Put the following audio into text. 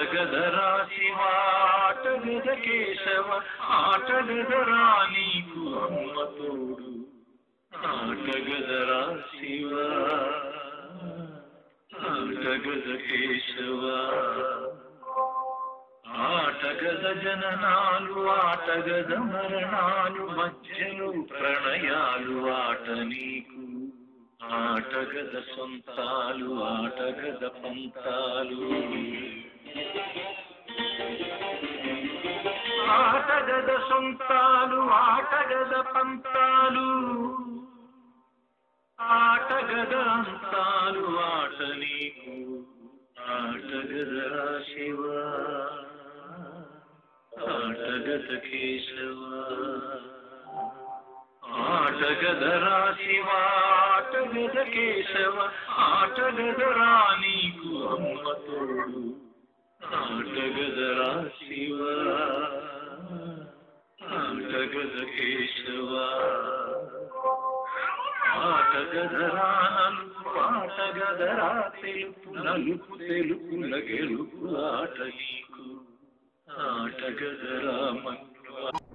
ఆటగదరా శివ ఆటగద కేశవ ఆటగదరా నీకు అమ్మ తోడు ఆటగదరా శివ ఆటగద కేశవ ఆటగద జననాలు ఆటగద మరణాలు మధ్యలో ప్రణయాలు ఆట నీకు ఆటగద సొంతాలు ఆటగద పంతాలు ఆటగద సొంతాలు ఆటగద పంతాలు ఆటగద అంతాలు ఆట నీకు ఆటగద శివ ఆటగద కేశవ ఆటగదరా శివ ఆటగద కేశవ ఆటగదరా నీకు అమ్మ తోడు ఆటగదరా శివ ఆటగద కేశవ ఆటగదరా నలుపు ఆటగదరా తెలుపు నలుపు తెలుపుల గెలుపు ఆట నీకు ఆటగదరా మన్ను